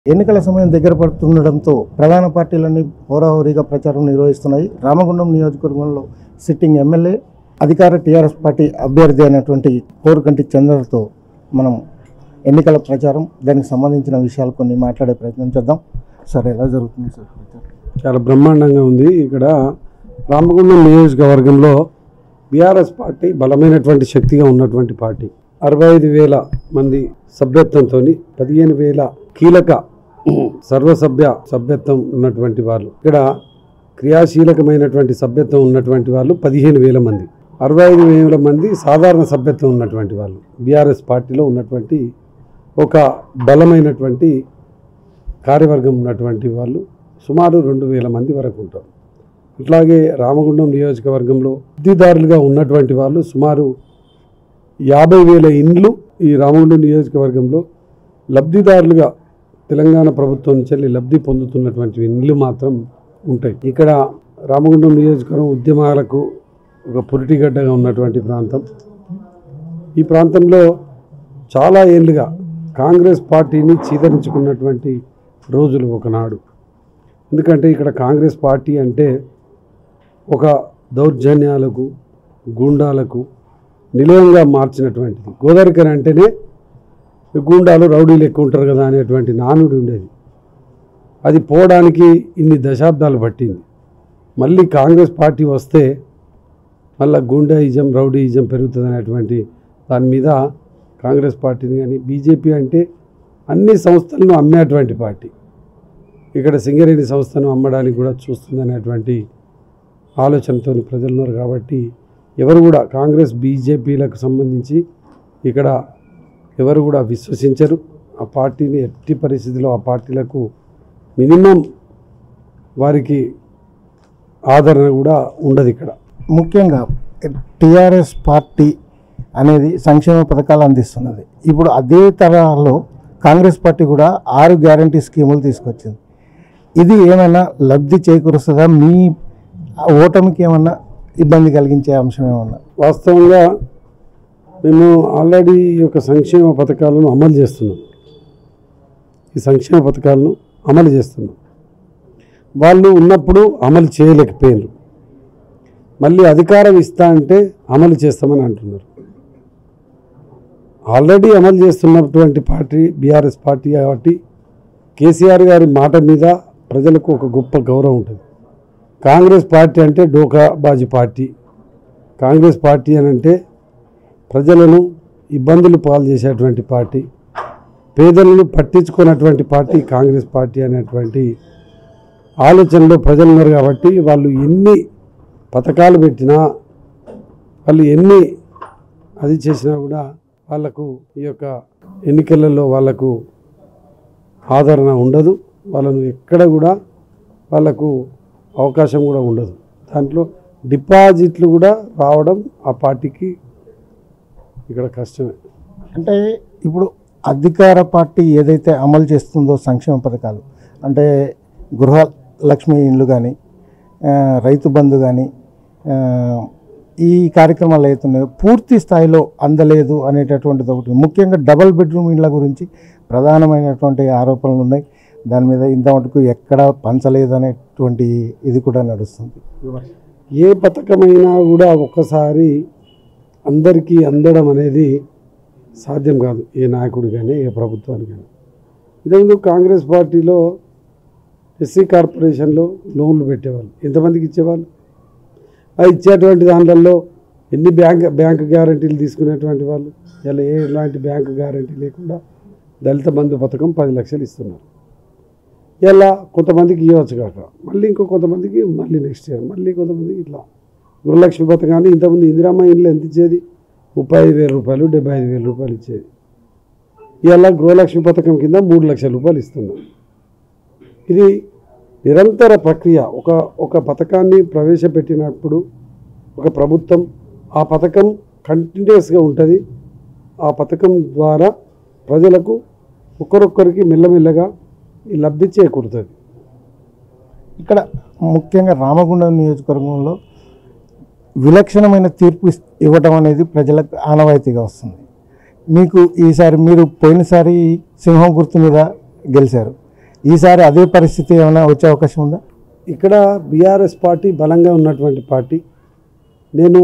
ఎన్నికల సమయం దగ్గర పడుతుండడంతో ప్రధాన పార్టీలన్నీ హోరాహోరీగా ప్రచారం నిర్వహిస్తున్నాయి రామగుండం నియోజకవర్గంలో సిట్టింగ్ ఎమ్మెల్యే అధికార టీఆర్ఎస్ పార్టీ అభ్యర్థి అయినటువంటి కోరుకంటి చంద్రతో మనం ఎన్నికల ప్రచారం దానికి సంబంధించిన విషయాలు కొన్ని మాట్లాడే ప్రయత్నం చేద్దాం సార్ ఎలా జరుగుతుంది సార్ ప్రచారం చాలా బ్రహ్మాండంగా ఉంది ఇక్కడ రామగుండం నియోజకవర్గంలో బీఆర్ఎస్ పార్టీ బలమైనటువంటి శక్తిగా ఉన్నటువంటి పార్టీ అరవై ఐదు వేల మంది సభ్యత్వంతో పదిహేను వేల కీలక సర్వసభ్య సభ్యత్వం ఉన్నటువంటి వాళ్ళు ఇక్కడ క్రియాశీలకమైనటువంటి సభ్యత్వం ఉన్నటువంటి వాళ్ళు పదిహేను వేల మంది అరవై ఐదు వేల మంది సాధారణ సభ్యత్వం ఉన్నటువంటి వాళ్ళు బీఆర్ఎస్ పార్టీలో ఉన్నటువంటి ఒక బలమైనటువంటి కార్యవర్గం ఉన్నటువంటి వాళ్ళు సుమారు రెండు వేల మంది వరకు ఉంటారు అట్లాగే రామగుండం నియోజకవర్గంలో లబ్ధిదారులుగా ఉన్నటువంటి వాళ్ళు సుమారు యాభై వేల ఇండ్లు ఈ రామగుండం నియోజకవర్గంలో లబ్ధిదారులుగా తెలంగాణ ప్రభుత్వం నుంచి వెళ్ళి లబ్ధి పొందుతున్నటువంటి ఇండ్లు మాత్రం ఉంటాయి ఇక్కడ రామగుండం నియోజకవర్గం ఉద్యమాలకు ఒక పురిటిగడ్డగా ఉన్నటువంటి ప్రాంతం ఈ ప్రాంతంలో చాలా ఏళ్ళుగా కాంగ్రెస్ పార్టీని చీదరించుకున్నటువంటి రోజులు ఒకనాడు ఎందుకంటే ఇక్కడ కాంగ్రెస్ పార్టీ అంటే ఒక దౌర్జన్యాలకు గూండాలకు నిలయంగా మార్చినటువంటిది గోదావరికని అంటేనే గూండాలు రౌడీలు ఎక్కువ ఉంటారు కదా అనేటువంటి నానుడి ఉండేది అది పోవడానికి ఇన్ని దశాబ్దాలు పట్టింది మళ్ళీ కాంగ్రెస్ పార్టీ వస్తే మళ్ళీ గూండాయిజం రౌడీయిజం పెరుగుతుంది అనేటువంటి దాని మీద కాంగ్రెస్ పార్టీని కానీ బీజేపీ అంటే అన్ని సంస్థలను అమ్మేటువంటి పార్టీ ఇక్కడ సింగరేణి సంస్థను అమ్మడానికి కూడా చూస్తుంది అనేటువంటి ఆలోచనతో ప్రజలు ఉన్నారు కాబట్టి ఎవరు కూడా కాంగ్రెస్ బీజేపీలకు సంబంధించి ఇక్కడ ఎవరు కూడా విశ్వసించరు ఆ పార్టీని ఎట్టి పరిస్థితిలో ఆ పార్టీలకు మినిమం వారికి ఆదరణ కూడా ఉండదు ఇక్కడ ముఖ్యంగా టీఆర్ఎస్ పార్టీ అనేది సంక్షేమ పథకాలు అందిస్తున్నది ఇప్పుడు అదే తరహాలో కాంగ్రెస్ పార్టీ కూడా ఆరు గ్యారంటీ స్కీములు తీసుకొచ్చింది ఇది ఏమైనా లబ్ధి చేకూరుస్తుందా మీ ఓటమికి ఏమన్నా ఇబ్బంది కలిగించే అంశం ఏమన్నా వాస్తవంగా మేము ఆల్రెడీ ఈ యొక్క సంక్షేమ పథకాలను అమలు చేస్తున్నాం ఈ సంక్షేమ పథకాలను అమలు చేస్తున్నాం వాళ్ళు ఉన్నప్పుడు అమలు చేయలేకపోయినారు మళ్ళీ అధికారం ఇస్తా అంటే అమలు చేస్తామని అంటున్నారు ఆల్రెడీ అమలు చేస్తున్నటువంటి పార్టీ బీఆర్ఎస్ పార్టీ కాబట్టి కేసీఆర్ గారి మాట మీద ప్రజలకు ఒక గొప్ప గౌరవం ఉంటుంది కాంగ్రెస్ పార్టీ అంటే డోకాబాజీ పార్టీ కాంగ్రెస్ పార్టీ అని అంటే ప్రజలను ఇబ్బందులు పాలు చేసేటువంటి పార్టీ పేదలను పట్టించుకున్నటువంటి పార్టీ కాంగ్రెస్ పార్టీ అనేటువంటి ఆలోచనలో ప్రజలు ఉన్నారు కాబట్టి వాళ్ళు ఎన్ని పథకాలు పెట్టినా వాళ్ళు ఎన్ని అది చేసినా కూడా వాళ్ళకు ఈ యొక్క ఎన్నికలలో వాళ్ళకు ఆదరణ ఉండదు వాళ్ళను ఎక్కడ కూడా వాళ్ళకు అవకాశం కూడా ఉండదు దాంట్లో డిపాజిట్లు కూడా రావడం ఆ పార్టీకి ఇక్కడ కష్టమే అంటే ఇప్పుడు అధికార పార్టీ ఏదైతే అమలు చేస్తుందో సంక్షేమ పథకాలు అంటే గృహ లక్ష్మి ఇండ్లు కానీ రైతు బంధు కానీ ఈ కార్యక్రమాలు అవుతున్నాయో పూర్తి స్థాయిలో అందలేదు అనేటటువంటిది ఒకటి ముఖ్యంగా డబల్ బెడ్రూమ్ ఇండ్ల గురించి ప్రధానమైనటువంటి ఆరోపణలు ఉన్నాయి దాని మీద ఇంత మటుకు ఎక్కడ పంచలేదు అనేటువంటి ఇది కూడా నడుస్తుంది ఏ పథకమైనా కూడా ఒక్కసారి అందరికీ అందడం అనేది సాధ్యం కాదు ఏ నాయకుడు కానీ ఏ ప్రభుత్వానికి కానీ ఇంతకుముందు కాంగ్రెస్ పార్టీలో ఎస్సీ కార్పొరేషన్లో లోన్లు పెట్టేవాళ్ళు ఎంతమందికి ఇచ్చేవాళ్ళు ఆ ఇచ్చేటువంటి దాంట్లో ఎన్ని బ్యాంక్ బ్యాంక్ గ్యారంటీలు తీసుకునేటువంటి వాళ్ళు ఇలా ఏ ఎలాంటి బ్యాంక్ గ్యారంటీ లేకుండా దళిత బంధు పథకం పది లక్షలు ఇస్తున్నారు ఇలా కొంతమందికి ఇవ్వచ్చు కాక మళ్ళీ ఇంకో కొంతమందికి మళ్ళీ నెక్స్ట్ ఇయర్ మళ్ళీ కొంతమందికి ఇట్లా గృహలక్ష్మి పథకాన్ని ఇంతకుముందు ఇందిరామ్మ ఇంట్లో ఎంత ఇచ్చేది ముప్పై ఐదు వేల రూపాయలు డెబ్బై ఐదు వేల రూపాయలు ఇచ్చేది ఇలా గృహలక్ష్మి పథకం కింద మూడు లక్షల రూపాయలు ఇస్తున్నాం ఇది నిరంతర ప్రక్రియ ఒక ఒక పథకాన్ని ప్రవేశపెట్టినప్పుడు ఒక ప్రభుత్వం ఆ పథకం కంటిన్యూస్గా ఉంటుంది ఆ పథకం ద్వారా ప్రజలకు ఒక్కరొక్కరికి మెల్లమెల్లగా ఈ లబ్ధి చేకూరుతుంది ఇక్కడ ముఖ్యంగా రామగుండం నియోజకవర్గంలో విలక్షణమైన తీర్పు ఇస్- ఇవ్వటం అనేది ప్రజలకు ఆనవాయితీగా వస్తుంది మీకు ఈసారి మీరు పోయినసారి సింహం గుర్తు మీద గెలిచారు ఈసారి అదే పరిస్థితి ఏమైనా వచ్చే అవకాశం ఉందా ఇక్కడ బీఆర్ఎస్ పార్టీ బలంగా ఉన్నటువంటి పార్టీ నేను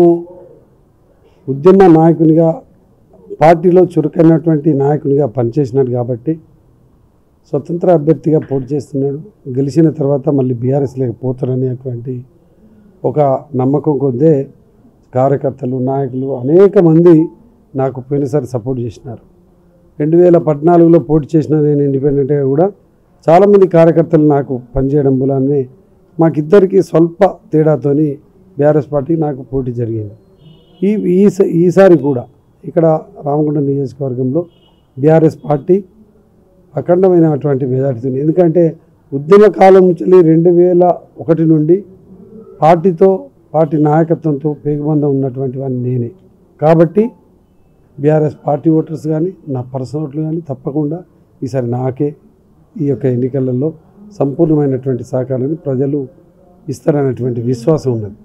ఉద్యమ నాయకునిగా పార్టీలో చురుకైనటువంటి నాయకునిగా పనిచేసినాడు కాబట్టి స్వతంత్ర అభ్యర్థిగా పోటీ చేస్తున్నాడు గెలిచిన తర్వాత మళ్ళీ బీఆర్ఎస్లోకి పోతారనేటువంటి ఒక నమ్మకం కొద్దే కార్యకర్తలు నాయకులు అనేక మంది నాకు పోయినసారి సపోర్ట్ చేసినారు రెండు వేల పద్నాలుగులో పోటీ చేసిన నేను ఇండిపెండెంట్గా కూడా చాలామంది కార్యకర్తలు నాకు పనిచేయడం వల్లనే మాకిద్దరికి స్వల్ప తేడాతోని బీఆర్ఎస్ పార్టీ నాకు పోటీ జరిగింది ఈ ఈ- ఈసారి కూడా ఇక్కడ రామగుండం నియోజకవర్గంలో బీఆర్ఎస్ పార్టీ అఖండమైనటువంటి మెజార్టీతో ఎందుకంటే ఉద్యమ కాలం నుంచి రెండు వేల ఒకటి నుండి పార్టీతో పార్టీ నాయకత్వంతో పేగుబంధం ఉన్నటువంటి వాడిని నేనే కాబట్టి బీఆర్ఎస్ పార్టీ ఓటర్స్ కానీ నా పర్సనల్ ఓట్లు కానీ తప్పకుండా ఈసారి నాకే ఈ యొక్క ఎన్నికలలో సంపూర్ణమైనటువంటి సహకారాన్ని ప్రజలు ఇస్తారనేటువంటి విశ్వాసం ఉన్నది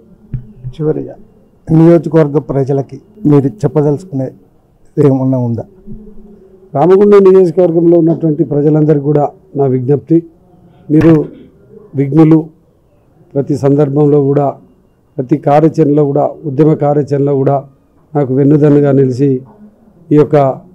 చివరిగా నియోజకవర్గ ప్రజలకి మీరు చెప్పదలుచుకునేది ఏమన్నా ఉందా రామగుండం నియోజకవర్గంలో ఉన్నటువంటి ప్రజలందరికీ కూడా నా విజ్ఞప్తి మీరు విఘ్నులు ప్రతి సందర్భంలో కూడా ప్రతి కార్యాచరణలో కూడా ఉద్యమ కార్యాచరణలో కూడా నాకు వెన్నుదన్నుగా నిలిచి ఈ యొక్క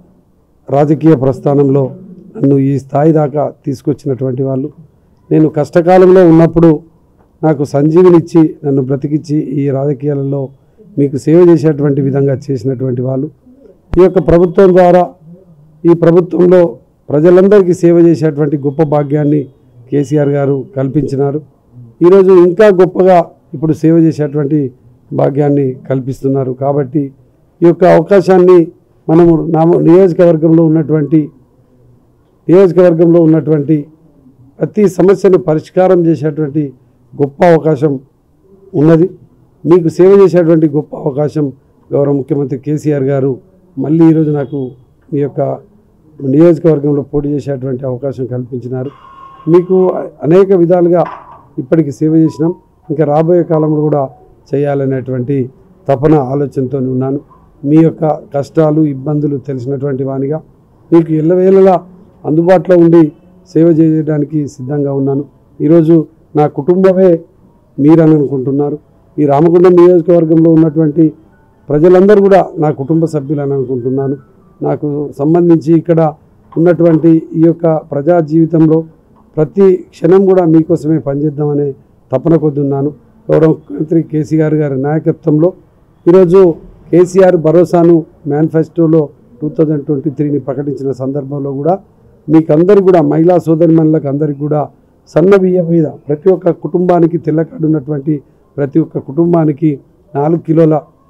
రాజకీయ ప్రస్థానంలో నన్ను ఈ స్థాయి దాకా తీసుకొచ్చినటువంటి వాళ్ళు నేను కష్టకాలంలో ఉన్నప్పుడు నాకు సంజీవినిచ్చి నన్ను బ్రతికిచ్చి ఈ రాజకీయాలలో మీకు సేవ చేసేటువంటి విధంగా చేసినటువంటి వాళ్ళు ఈ యొక్క ప్రభుత్వం ద్వారా ఈ ప్రభుత్వంలో ప్రజలందరికీ సేవ చేసేటువంటి గొప్ప భాగ్యాన్ని కేసీఆర్ గారు కల్పించినారు ఈరోజు ఇంకా గొప్పగా ఇప్పుడు సేవ చేసేటువంటి భాగ్యాన్ని కల్పిస్తున్నారు కాబట్టి ఈ యొక్క అవకాశాన్ని మనము నామ నియోజకవర్గంలో ఉన్నటువంటి నియోజకవర్గంలో ఉన్నటువంటి ప్రతి సమస్యను పరిష్కారం చేసేటువంటి గొప్ప అవకాశం ఉన్నది మీకు సేవ చేసేటువంటి గొప్ప అవకాశం గౌరవ ముఖ్యమంత్రి కేసీఆర్ గారు మళ్ళీ ఈరోజు నాకు మీ యొక్క నియోజకవర్గంలో పోటీ చేసేటువంటి అవకాశం కల్పించినారు మీకు అనేక విధాలుగా ఇప్పటికి సేవ చేసినాం ఇంకా రాబోయే కాలంలో కూడా చేయాలనేటువంటి తపన ఆలోచనతో ఉన్నాను మీ యొక్క కష్టాలు ఇబ్బందులు తెలిసినటువంటి వానిగా మీకు ఎల్లవేళలా అందుబాటులో ఉండి సేవ చేయడానికి సిద్ధంగా ఉన్నాను ఈరోజు నా కుటుంబమే మీరని అనుకుంటున్నారు ఈ రామగుండం నియోజకవర్గంలో ఉన్నటువంటి ప్రజలందరూ కూడా నా కుటుంబ సభ్యులని అనుకుంటున్నాను నాకు సంబంధించి ఇక్కడ ఉన్నటువంటి ఈ యొక్క ప్రజా జీవితంలో ప్రతి క్షణం కూడా మీకోసమే పనిచేద్దామనే తపన కొద్ది ఉన్నాను గౌరవ ముఖ్యమంత్రి కేసీఆర్ గారి నాయకత్వంలో ఈరోజు కేసీఆర్ భరోసాను మేనిఫెస్టోలో టూ థౌజండ్ ట్వంటీ త్రీని ప్రకటించిన సందర్భంలో కూడా మీకందరూ కూడా మహిళా సోదరిమణులకు అందరికీ కూడా సన్న బియ్యం మీద ప్రతి ఒక్క కుటుంబానికి తెల్లకాడు ఉన్నటువంటి ప్రతి ఒక్క కుటుంబానికి నాలుగు కిలోల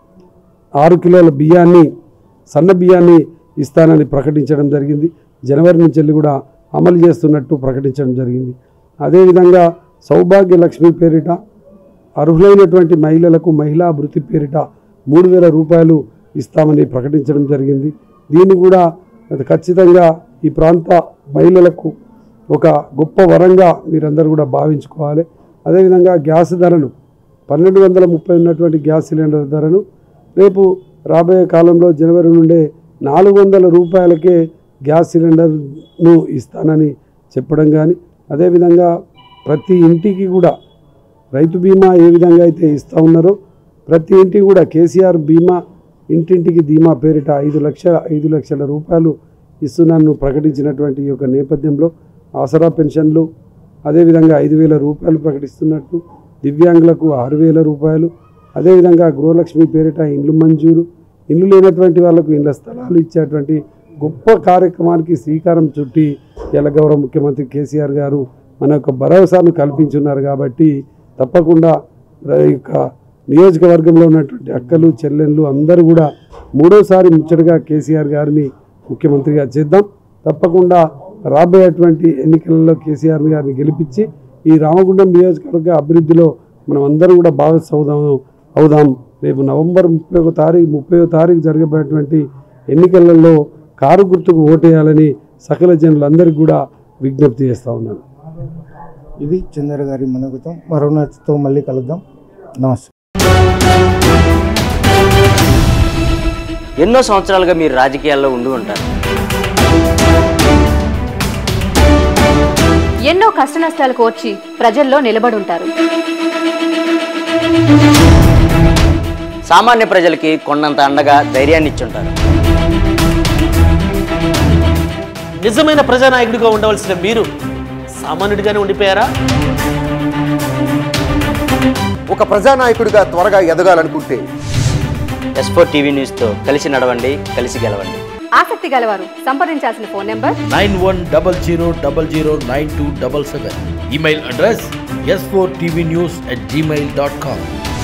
ఆరు కిలోల బియ్యాన్ని సన్న బియ్యాన్ని ఇస్తానని ప్రకటించడం జరిగింది జనవరి నుంచి వెళ్ళి కూడా అమలు చేస్తున్నట్టు ప్రకటించడం జరిగింది అదేవిధంగా సౌభాగ్య లక్ష్మి పేరిట అర్హులైనటువంటి మహిళలకు మహిళా వృత్తి పేరిట మూడు వేల రూపాయలు ఇస్తామని ప్రకటించడం జరిగింది దీన్ని కూడా అది ఖచ్చితంగా ఈ ప్రాంత మహిళలకు ఒక గొప్ప వరంగా మీరందరూ కూడా భావించుకోవాలి అదేవిధంగా గ్యాస్ ధరను పన్నెండు వందల ముప్పై ఉన్నటువంటి గ్యాస్ సిలిండర్ ధరను రేపు రాబోయే కాలంలో జనవరి నుండే నాలుగు వందల రూపాయలకే గ్యాస్ సిలిండర్ను ఇస్తానని చెప్పడం కానీ అదేవిధంగా ప్రతి ఇంటికి కూడా రైతు బీమా ఏ విధంగా అయితే ఇస్తూ ఉన్నారో ప్రతి ఇంటికి కూడా కేసీఆర్ బీమా ఇంటింటికి ధీమా పేరిట ఐదు లక్షల ఐదు లక్షల రూపాయలు ఇస్తున్నాను ప్రకటించినటువంటి ఈ యొక్క నేపథ్యంలో ఆసరా పెన్షన్లు అదేవిధంగా ఐదు వేల రూపాయలు ప్రకటిస్తున్నట్టు దివ్యాంగులకు ఆరు వేల రూపాయలు అదేవిధంగా గృహలక్ష్మి పేరిట ఇండ్లు మంజూరు ఇల్లు లేనటువంటి వాళ్ళకు ఇళ్ళ స్థలాలు ఇచ్చేటువంటి గొప్ప కార్యక్రమానికి శ్రీకారం చుట్టి ఇలా గౌరవ ముఖ్యమంత్రి కేసీఆర్ గారు మన యొక్క భరోసాను కల్పించున్నారు కాబట్టి తప్పకుండా ఈ యొక్క నియోజకవర్గంలో ఉన్నటువంటి అక్కలు చెల్లెళ్ళు అందరూ కూడా మూడోసారి ముచ్చటగా కేసీఆర్ గారిని ముఖ్యమంత్రిగా చేద్దాం తప్పకుండా రాబోయేటువంటి ఎన్నికలలో కేసీఆర్ గారిని గెలిపించి ఈ రామగుండం నియోజకవర్గ అభివృద్ధిలో మనం అందరం కూడా భాగస్వామ్యం అవుదాం రేపు నవంబర్ ముప్పై ఒక తారీఖు ముప్పై తారీఖు జరగబోయేటువంటి ఎన్నికలలో కారు గుర్తుకు ఓటేయాలని సకల జనులందరికీ కూడా విజ్ఞప్తి చేస్తూ ఉన్నాను ఇది చంద్ర గారి మనోగతం మరో నచ్చతో మళ్ళీ కలుద్దాం నమస్తే ఎన్నో సంవత్సరాలుగా మీరు రాజకీయాల్లో ఉండి ఉంటారు ఎన్నో కష్టనష్టాలు కోర్చి ప్రజల్లో నిలబడుంటారు సామాన్య ప్రజలకి కొండంత అండగా ధైర్యాన్ని ఇచ్చుంటారు నిజమైన ప్రజానాయకుడిగా ఉండవలసిన మీరు సామాన్యుడిగానే ఉండిపోయారా ఒక ప్రజానాయకుడిగా త్వరగా ఎదగాలనుకుంటే ఎస్ ఫోర్ టీవీ న్యూస్తో కలిసి నడవండి కలిసి గెలవండి ఆసక్తి గలవారు సంప్రదించాల్సిన phone number nine one double zero double zero nine two double seven email address S four TV news at Gmail dot com